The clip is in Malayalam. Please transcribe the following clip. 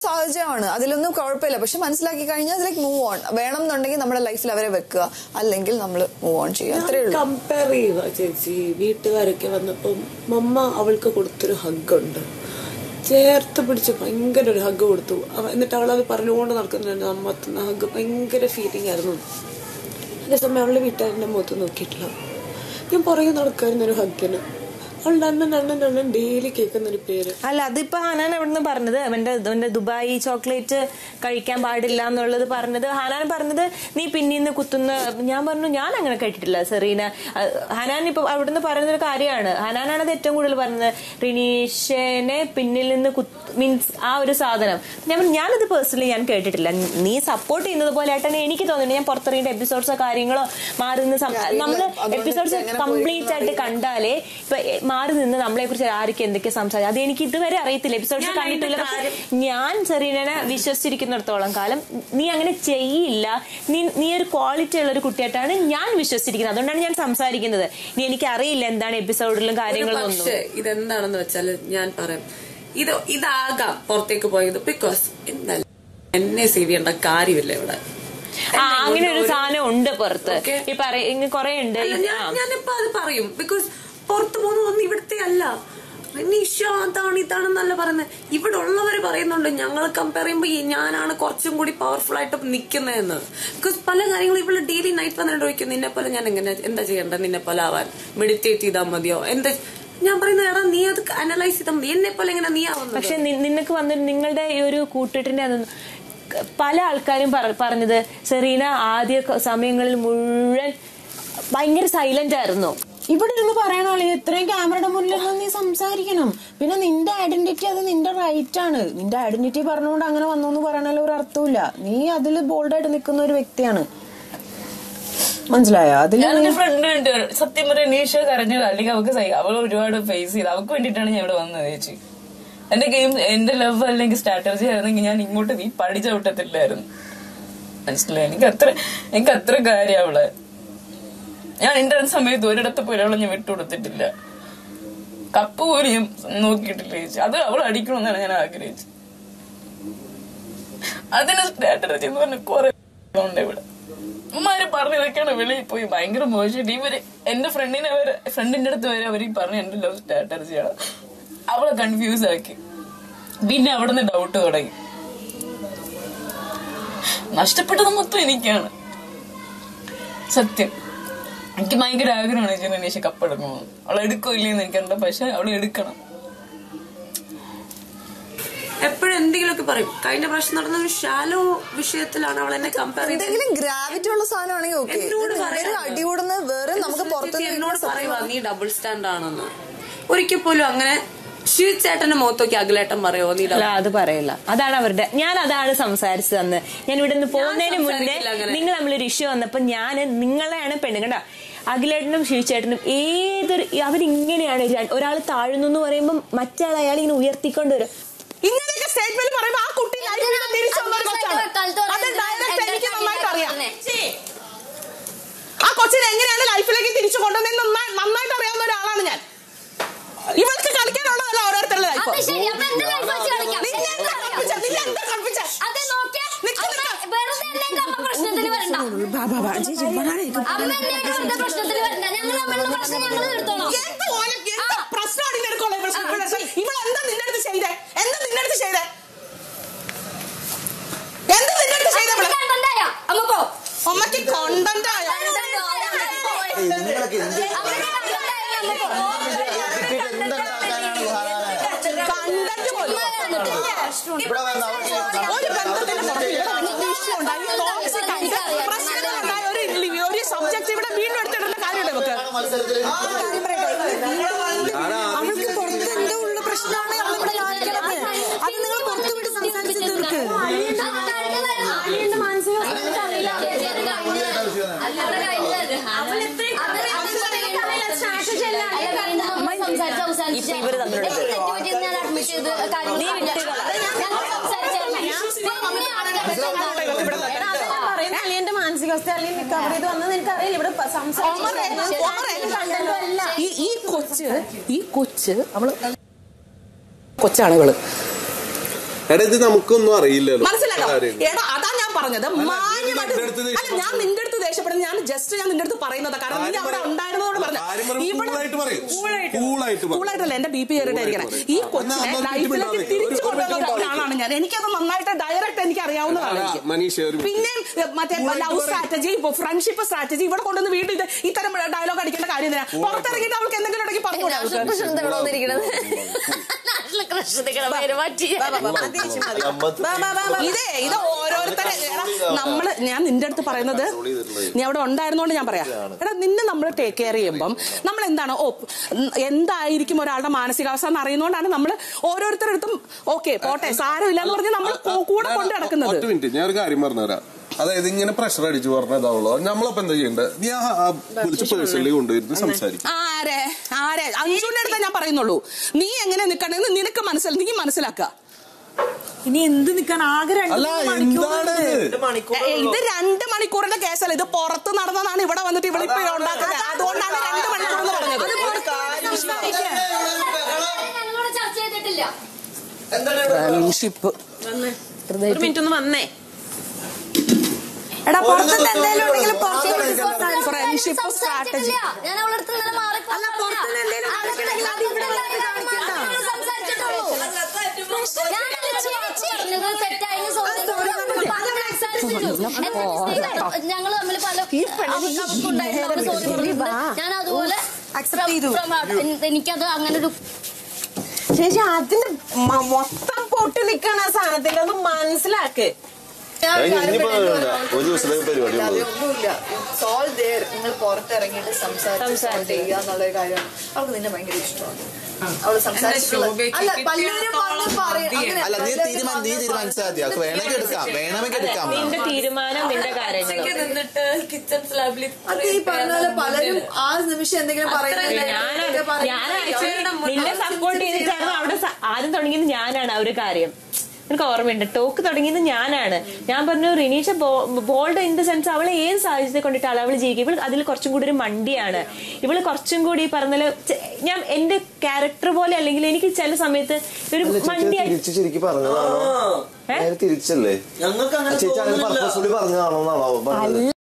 സാഹചര്യമാണ് അതിലൊന്നും കുഴപ്പമില്ല പക്ഷെ മനസ്സിലാക്കി കഴിഞ്ഞാൽ അതിലേക്ക് മൂവ് ഓൺ വേണം എന്നുണ്ടെങ്കിൽ നമ്മുടെ ലൈഫിൽ അവരെ വെക്കുക അല്ലെങ്കിൽ നമ്മൾ മൂവ് ഓൺ ചെയ്യുക അത്രേ ഉള്ളൂ കമ്പയർ ചെയ്യുക ചേച്ചി വീട്ടുകാരൊക്കെ വന്നപ്പം മമ്മ അവൾക്ക് കൊടുത്തൊരു ഹഗ്ഗുണ്ട് ചേർത്ത് പിടിച്ച് ഭയങ്കര ഒരു ഹഗ് കൊടുത്തു അവ- എന്നിട്ട് അവളത് പറഞ്ഞുകൊണ്ട് നടക്കുന്നുണ്ട് അമ്മ തന്ന ഹഗ് ഭയങ്കര ഫീലിംഗ് ആയിരുന്നു അതേസമയം അവളുടെ വീട്ടുകാരൻ്റെ മുഖത്ത് നോക്കിയിട്ടില്ല ഞാൻ പുറകെ നടക്കായിരുന്നു ഒരു ഹഗ്ഗിന് അവളുടെ അണ്ണൻ അണ്ണൻ അണ്ണൻ ഡെയിലി കേൾക്കുന്ന ഒരു പേര് അല്ല അതിപ്പോ ഹനാൻ എവിടുന്ന് പറഞ്ഞത് അവന്റെ അവന്റെ ദുബായി ചോക്ലേറ്റ് കഴിക്കാൻ പാടില്ല എന്നുള്ളത് പറഞ്ഞത് ഹനാൻ പറഞ്ഞത് നീ പിന്നീന്ന് കുത്തുന്ന ഞാൻ പറഞ്ഞു ഞാൻ അങ്ങനെ കേട്ടിട്ടില്ല സെറീന അഹ് ഹനാൻ ഇപ്പൊ അവിടുന്ന് പറയുന്ന ഒരു കാര്യമാണ് ഹനാനാണ് അത് ഏറ്റവും കൂടുതൽ പറഞ്ഞത് റിനീഷനെ പിന്നിൽ നിന്ന് മീൻസ് ആ ഒരു സാധനം ഞാൻ പറഞ്ഞു, ഞാനത് പേഴ്സണലി ഞാൻ കേട്ടിട്ടില്ല നീ സപ്പോർട്ട് ചെയ്യുന്നത് പോലെ ആയിട്ടാണ് എനിക്ക് തോന്നുന്നത് ഞാൻ പുറത്തിറങ്ങിയ എപ്പിസോഡ്സോ കാര്യങ്ങളോ മാറി നിന്ന് സം- നമ്മള് അതുകൊണ്ട് എപ്പിസോഡ്സ് എങ്ങനെ കംപ്ലീറ്റ് ആയിട്ട് കണ്ടാലേ ഇപ്പൊ എ- മാറി നിന്ന് നമ്മളെ കുറിച്ച് ആർക്ക് എന്തൊക്കെ സംസാരിക്കും അത് എനിക്ക് ഇതുവരെ അറിയത്തില്ല എപ്പിസോഡ്സ് കണ്ടിട്ടില്ല പക്ഷെ ഞാൻ സെറീനനെ വിശ്വസിച്ചിരിക്കുന്നിടത്തോളം കാലം നീ അങ്ങനെ ചെയ്യില്ല നീ നീ ഒരു ക്വാളിറ്റി ഉള്ള ഒരു കുട്ടിയായിട്ടാണ് ഞാൻ വിശ്വസിച്ചിരിക്കുന്നത് അതുകൊണ്ടാണ് ഞാൻ സംസാരിക്കുന്നത് ഇനി എനിക്ക് അറിയില്ല എന്താണ് എപ്പിസോഡിലും കാര്യങ്ങളും ഒന്നും പക്ഷേ ഇതെന്താണെന്ന് വെച്ചാൽ ഞാൻ പറയാം ഇത് ഇതാകാം പുറത്തേക്ക് പോയത് ബിക്കോസ് എന്തായാലും എന്നെ സേവ് ചെയ്യേണ്ട കാര്യമില്ല ഇവിടെ ആ അങ്ങനെ ഒരു സാധനം ഉണ്ട് പുറത്ത് Okay. ഈ പറയ കുറെ ഉണ്ട് അല്ല, ഞാൻ ഞാനിപ്പോ അത് പറയും ബിക്കോസ് പുറത്തു പോകുന്നതൊന്നും ഇവിടുത്തെ അല്ല നിഷ അതാണ് ഇതാണെന്നല്ല പറയുന്നത് ഇവിടെ ഉള്ളവര് പറയുന്നുണ്ട് ഞങ്ങൾ കമ്പയർ ചെയ്യുമ്പോൾ ഈ ഞാനാണ് കുറച്ചും കൂടി പവർഫുൾ ആയിട്ട് നിൽക്കുന്നതെന്ന് ബിക്കോസ് പല കാര്യങ്ങളും ഇവിടെ ഡെയിലി നൈറ്റ് വന്നിട്ട് ചോദിക്കും നിന്നെ പോലെ ഞാൻ എങ്ങനെ എന്താ ചെയ്യേണ്ടത് നിന്നെ പോലെ ആവാൻ മെഡിറ്റേറ്റ് ചെയ്താൽ മതിയോ എന്താ ഞാൻ പറയുന്നത് എടാ നീ അത് അനലൈസ് ചെയ്താൽ മതി എന്നെ പോലെ എങ്ങനെ നീ ആവുന്നത് പക്ഷെ നി- നിനക്ക് വന്ന് നിങ്ങളുടെ ഈ ഒരു കൂട്ടിട്ടിന്റെ അതൊന്നും പല ആൾക്കാരും പറ- പറഞ്ഞത് സെറീന ആദ്യ ക- സമയങ്ങളിൽ മുഴുവൻ ഭയങ്കര സൈലന്റ് ആയിരുന്നു ഇവിടെ ഇരുന്ന് പറയണല്ലേ ഇത്രയും ക്യാമറയുടെ മുന്നിൽ ഇരുന്ന് നീ സംസാരിക്കണം പിന്നെ നിന്റെ ഐഡന്റിറ്റി അത് നിന്റെ റൈറ്റ് ആണ് നിന്റെ ഐഡന്റിറ്റി പറഞ്ഞുകൊണ്ട് അങ്ങനെ വന്നു എന്ന് പറയണല്ലോ ഒരു അർത്ഥമില്ല നീ അതിൽ ബോൾഡായിട്ട് നിൽക്കുന്ന ഒരു വ്യക്തിയാണ് മനസ്സിലായോ അതിൽ ഞാനൊരു ഫ്രണ്ട് ഉണ്ട് സത്യം പറയാം നീഷ കരഞ്ഞു അല്ലെങ്കിൽ അവൾക്ക് സഹി- അവൾ ഒരുപാട് ഫേസ് ചെയ്ത് അവൾക്ക് വേണ്ടിയിട്ടാണ് ഞാൻ ഇവിടെ വന്നത് ചേച്ചി എന്റെ ഗെയിം എന്റെ ലവ് അല്ലെങ്കിൽ സ്ട്രാറ്റജി ആയിരുന്നെങ്കിൽ ഞാൻ ഇങ്ങോട്ട് നീ പഠിച്ച വിട്ടത്തില്ലായിരുന്നു മനസ്സിലായി എനിക്ക് അത്ര എനിക്ക് അത്ര കാര്യം അവളെ ഞാൻ എന്റെ സമയത്ത് ഒരിടത്ത് പോയി അവളെ ഞാൻ വിട്ടുകൊടുത്തിട്ടില്ല കപ്പ് പോലും ഞാൻ നോക്കിയിട്ടില്ല ചേച്ചി അത് അവൾ അടിക്കണമെന്നാണ് ഞാൻ ആഗ്രഹിച്ചത് അതിന് സ്ട്രാറ്റജി എന്ന് പറഞ്ഞ കുറെ ഉണ്ട് ഇവിടെ ഉമ്മാര് പറഞ്ഞതൊക്കെയാണ് വെളിയിൽ പോയി ഭയങ്കര മോശം ഇവര് എന്റെ ഫ്രണ്ടിനെ അവര് ഫ്രണ്ടിന്റെ അടുത്ത് വരെ അവർ പറഞ്ഞു എന്റെ ലവ് സ്ട്രാറ്റജിയാണ് അവളെ കൺഫ്യൂസ് ആക്കി പിന്നെ അവിടുന്ന് ഡൗട്ട് തുടങ്ങി നഷ്ടപ്പെട്ടത് മൊത്തം എനിക്കാണ് സത്യം എനിക്ക് ഭയങ്കര ആഗ്രഹമാണ് ജനനേഷ കപ്പെടുക്കണമെന്ന് അവൾ എടുക്കോ ഇല്ലേന്ന് എനിക്കറിയില്ല പക്ഷെ അവൾ എടുക്കണം എപ്പോഴും എന്തെങ്കിലുമൊക്കെ പറയും കഴിഞ്ഞ പ്രാവശ്യം നടന്ന ഒരു ഷാലോ വിഷയത്തിലാണ് അവൾ എന്നെ കമ്പയർ ചെയ്തത് എന്തെങ്കിലും ഗ്രാവിറ്റി ഉള്ള സാധനമാണെങ്കിൽ ഓക്കെ എന്നോട് പറയാം. അടി കൂടുന്നത് വേറെ നമുക്ക് പുറത്ത് ചേച്ചി എന്നോട് പറയുക നീ ഡബിൾ സ്റ്റാൻഡ് ആണെന്ന് ഒരിക്കൽ പോലും അങ്ങനെ ശിവ് ചേട്ടന്റെ മുഖത്തൊക്കെ അഖിലേട്ടൻ പറയോ നീ അല്ല അത് പറയില്ല അതാണ് അവരുടെ ഞാൻ അതാണ് സംസാരിച്ചത് അന്ന് ഞാൻ ഇവിടെ നിന്ന് പോകുന്നതിന് മുന്നേ സംസാരിക്കില്ല അങ്ങനെ. നിങ്ങൾ തമ്മിലൊരു ഇഷ്യൂ വന്നപ്പോ ഞാൻ നിങ്ങളെയാണ് പെണ്ണ് കണ്ട അഖിലേട്ടനും ശിവചേട്ടനും ഏതൊരു അവരിങ്ങനെയാണ് ഒരാൾ താഴുന്നു എന്ന് പറയുമ്പോൾ മറ്റേ അയാൾ ഇങ്ങനെ ഉയർത്തിക്കൊണ്ട് വരും ഇങ്ങനെയൊക്കെ സ്റ്റേറ്റ്മെന്റ് പറയുമ്പോ ആ കുട്ടി ലൈഫിൽ നിന്ന് തിരിച്ചു വന്ന ഒരു കൊച്ചാണ്. അത് direct എനിക്ക് നന്നായിട്ട് അറിയാം ആ കൊച്ചിനെ എങ്ങനെയാണ് ലൈഫിലേക്ക് തിരിച്ചു കൊണ്ടുവന്നത് നന്നായി നന്നായിട്ട് അറിയാവുന്ന ഒരാളാണ് ഞാൻ ഇവൾക്ക് കളിക്കാനുള്ളതല്ല ഓരോരുത്തരുടെ ലൈഫ് അത് ശരി അപ്പൊ എന്റെ ലൈഫ് വെച്ച് കളിക്കാം നിന്നെ എന്താ കളിപ്പിച്ചേ? നിന്നെ എന്താ കളിപ്പിച്ചേ? അത് നോക്കിയേ നിക്ക് അമ്മ വെറുതെ എന്നെ അമ്മ പ്രശ്നത്തിന് വരണ്ട അമ്മ എന്നെ വെറുതെ പ്രശ്നത്തിന് വരണ്ട ഞങ്ങൾ തമ്മിലുള്ള പ്രശ്നം ഞങ്ങൾ തീർത്തോളാം എന്ത് ഓനെ- എന്ത് പ്രശ്നമാണ് ഇതിന്റെ അടുക്കുള്ള ഇവൾ ഇവളെ- ഇവളെന്താ നിന്റെ അടുത്ത് ചെയ്തേ എന്താ നിന്റെ അടുത്ത് ചെയ്തേ എന്താ നിന്റെ അടുത്ത് ചെയ്തേ ഇവള്? കണ്ടണ്ടായ അമ്മ പോ അമ്മക്ക് കോണ്ടന്റ് ആയ നിങ്ങളൊക്കെ എന്ത് കണ്ടന്റ് പോലും ഇവിടെ വന്ന് അവർക്ക് ഒരു ബന്ധത്തിന് പുറത്ത് ഇവിടെ വലിയ issue ഉണ്ടായി. toxic ആയിട്ട് പ്രശ്നങ്ങളുണ്ടായ ഒരു ഒരു സബ്ജക്ട് ഇവിടെ വീണ്ടും എടുത്തിടേണ്ട കാര്യമില്ല നമുക്ക് മത്സരത്തിൽ അവൾക്ക് പുറത്ത് എന്തോ ഉള്ള പ്രശ്നമാണ് അവളിവിടെ കാണിക്കണത് അത് നിങ്ങൾ പുറത്ത് വിട്ട് സംസാരിച്ച് തീർക്ക് ഇപ്പൊ ഇവര് തമ്മിലുള്ളത്. ഞാൻ അഡ്മിറ്റ് ചെയ്ത് നീ വിട്ടുകള. പറയുന്ന അളിയന്റെ മാനസികാവസ്ഥ അല്ലെങ്കിൽ റിക്കവർ ചെയ്ത് വന്നത് എനിക്കറിയില്ല ഇവിടെ പ- സംസാരിച്ച് ഈ ഈ കൊച്ച് ഈ കൊച്ച് അവള് കൊച്ചാണ് ഇവള് എടാ ഇത് നമുക്കൊന്നും അറിയില്ലല്ലോ മനസ്സിലായോ കാര്യം. എടാ അതാ ഞാൻ പറഞ്ഞത് മാന്യമായിട്ട് നിന്റെ അടുത്ത് അല്ല ഞാൻ നിന്റെ അടുത്ത് ദേഷ്യപ്പെടുന്നത് ഞാൻ ജസ്റ്റ് ഞാൻ നിന്റെ അടുത്ത് പറയുന്നത് കാരണം നീ അവിടെ ഉണ്ടായിരുന്നതോട് പറഞ്ഞു കാര്യം പറയുമ്പോ കൂളായിട്ട് പറയും. കൂളായിട്ട് പറയും. കൂളായിട്ടല്ല എന്റെ ബി പി കയറിയിട്ടായിരിക്കണം ഈ കൊച്ചിനെ എന്നാ അമ്മ ലൈഫിലേക്ക് വീട്ടിൽ തിരിച്ചു ഒരു കൊണ്ടുവന്ന മിനിറ്റ് ഒരാളാണ് ഞാൻ എനിക്കത് നന്നായിട്ട് ഡയറക്റ്റ് എനിക്ക് അറിയാവുന്നതാണ് അല്ല, എനിക്ക് മനീഷ ഒരു മിനിറ്റ്. പിന്നെ മറ്റേ കൂളായിട്ട് ലവ് പറയും. സ്ട്രാറ്റജി ഫ്രണ്ട്ഷിപ്പ് സ്ട്രാറ്റജി ഇവിടെ കൊണ്ടുവന്ന് വീട്ടിൽ ഇത് ഇത്തരം ഡയലോഗ് അടിക്കേണ്ട കാര്യം എന്തിനാ പുറത്തിറങ്ങിയിട്ട് അവൾക്ക് എന്തെങ്കിലും ഉണ്ടെങ്കിൽ പറഞ്ഞുകൂടെ അവൾക്ക്? നാഷണൽ പ്രശ്നം ഇവിടെ വന്നിരിക്കണത് നാഷണൽ പ്രശ്നത്തിനെ പേര് മാറ്റി ഇതേ ഇത് ഓരോരുത്തരെ എടാ, നമ്മള് ഞാൻ നിന്റെ അടുത്ത് പറയുന്നത് നീ അവിടെ ഉണ്ടായിരുന്നോണ്ട് ഞാൻ പറയാം എടാ നിന്നെ നമ്മൾ ടേക്ക് കെയർ ചെയ്യുമ്പം നമ്മൾ എന്താണ് ഓ ഉം, എന്തായിരിക്കും ഒരാളുടെ മാനസികാവസ്ഥ എന്ന് അറിയുന്നോണ്ടാണ് നമ്മൾ ഓരോരുത്തരടുത്തും ഓക്കെ പോട്ടെ സാരമില്ല എന്ന് പറഞ്ഞ് നമ്മൾ കൂടെ കൊണ്ട് നടക്കുന്നത് ഒറ്റ മിനിറ്റ് ഞാൻ ഒരു കാര്യം പറഞ്ഞുതരാം അതായത് ഇങ്ങനെ പ്രഷർ അടിച്ചു പറഞ്ഞതാവുള്ളൂ നമ്മളപ്പോ എന്താ ചെയ്യണ്ടേ നീ ആ ആ വിളിച്ച് പേഴ്സണലി കൊണ്ടുവരുന്നത് സംസാരിക്കും ആരെ ആരെ അഞ്ചുവിന്റെ അടുത്ത് ഞാൻ പറയുന്നുള്ളൂ നീ എങ്ങനെ നിക്കണെന്ന് നിനക്ക് മനസ്സിൽ നീ മനസ്സിലാക്കുക ഇനി എന്ത് നിക്കാൻ ആകെ രണ്ട് അല്ല എന്താണ് ഇത്? ഏ, ഇത് രണ്ട് മണിക്കൂറിന്റെ കേസല്ല ഇത് പുറത്ത് നടന്നതാണ് ഇവിടെ വന്നിട്ട് ഇവിടെ ഇപ്പൊ ഉണ്ടാക്കുന്നത് അതുകൊണ്ടാണ് രണ്ട് മണിക്കൂർ എന്ന് പറഞ്ഞത് ഞങ്ങളോട് ചർച്ച ചെയ്തിട്ടില്ല ഫ്രണ്ട്ഷിപ്പ് ഒരു മിനിറ്റ് ഒന്ന് വന്നേ എടാ പുറത്തുനിന്ന് എന്തെങ്കിലും ഉണ്ടെങ്കിൽ പുറത്ത് ഫ്രണ്ട്ഷിപ്പ് സ്ട്രാറ്റജി സംസാരിച്ചിട്ടില്ല. ഞാൻ അവളുടെ അടുത്ത് ഇന്നലെ മാറി അല്ല, പുറത്തുനിന്ന് എന്തെങ്കിലും കാണിക്കണമെങ്കിൽ അത് ഇവിടെ വന്നിട്ട് കാണിക്കണ്ട. സംസാരിച്ചിട്ടുള്ളൂ ഞാനല്ല ചേച്ചി അറിഞ്ഞത് തെറ്റായെന്ന് sorry പറഞ്ഞു. പല സംസാരിച്ചിട്ടുള്ളൂ. എന്നെ ഞങ്ങള് തമ്മിൽ പല അവർക്ക് അവർക്കുണ്ടായിരുന്നു. അവര് sorry പറഞ്ഞിട്ടുണ്ട്. ഞാൻ അതുപോലെ Accept ചെയ്തു. from- from- എനിക്കത് അങ്ങനെ ഒരു ചേച്ചി അതിന്റെ മ- മൊത്തം പൊട്ടി നിക്കണ ആ സാധനത്തിന്റെ ഒന്ന് മനസ്സിലാക്ക് ഞാൻ ഒരു കാര്യം ഇനിയിപ്പോ പറയാൻ വേണ്ട. പോകുന്നു. ഒരു ദിവസത്തെ പരിപാടി അതെ, ഉള്ളത്. ഒന്നുമില്ല സോൾവ് ദയർ നിങ്ങൾ പുറത്തിറങ്ങിയിട്ട് സംസാരിച്ച് solve ചെയ്യുക എന്നുള്ളൊരു കാര്യം അവൾക്ക് നിന്നെ ഭയങ്കര ഇഷ്ടമാണ് അവള് സംസാരിച്ചിട്ടുള്ള ശോഭയ്ക്ക് അല്ല കിട്ടിയ പലരും വന്ന് പറയും അങ്ങനെ അല്ല നീ പലരും തീരുമാനം നീ വന്ന് തീരുമാനിച്ചാൽ മതി അത് വേണമെങ്കിൽ എടുക്കാം വേണമെങ്കിൽ എടുക്കാം നിന്റെ തീരുമാനം നിന്റെ കാര്യങ്ങൾ ഒറ്റയ്ക്ക് നിന്നിട്ട് കിച്ചൺ സ്ലാബിൽ അത് ഈ പറഞ്ഞ പോലെ പലരും ആ നിമിഷം എന്തെങ്കിലും പറയുന്നത് ഞാൻ എന്തെങ്കിലും പറയുന്നത് ഞാൻ ആക്ച്വലി നിന്നെ സപ്പോർട്ട് ചെയ്തിട്ടാണ് അവിടെ സ- ആദ്യം തുടങ്ങിയത് ഞാനാണ് ആ ഒരു കാര്യം എനിക്ക് ഓർമ്മയുണ്ട് ടോക്ക് തുടങ്ങിയത് ഞാനാണ് ഞാൻ പറഞ്ഞു Rinisha bold in the sense അവളെ ഏത് സാഹചര്യത്തെ കൊണ്ടിട്ടാണ് അവൾ ജീവിക്കുക ഇവൾ അതിൽ കുറച്ചും കൂടി ഒരു മണ്ടിയാണ് ഇവള് കുറച്ചും കൂടി ഈ പറഞ്ഞ പോലെ ചെ- ഞാൻ എന്റെ ക്യാരക്ടർ പോലെ അല്ലെങ്കിൽ എനിക്ക് ചില സമയത്ത് ഒരു മണ്ടിയായി തിരിച്ച് ശരിക്കും പറഞ്ഞതാണോ ഏ? നേരെ തിരിച്ചല്ലേ ഞങ്ങൾക്ക് അങ്ങനെ ചേച്ചി അങ്ങനെ തോന്നുന്നില്ല പർപ്പസ്ഫുള്ളി പറഞ്ഞതാണോ എന്നാണോ പറഞ്ഞത്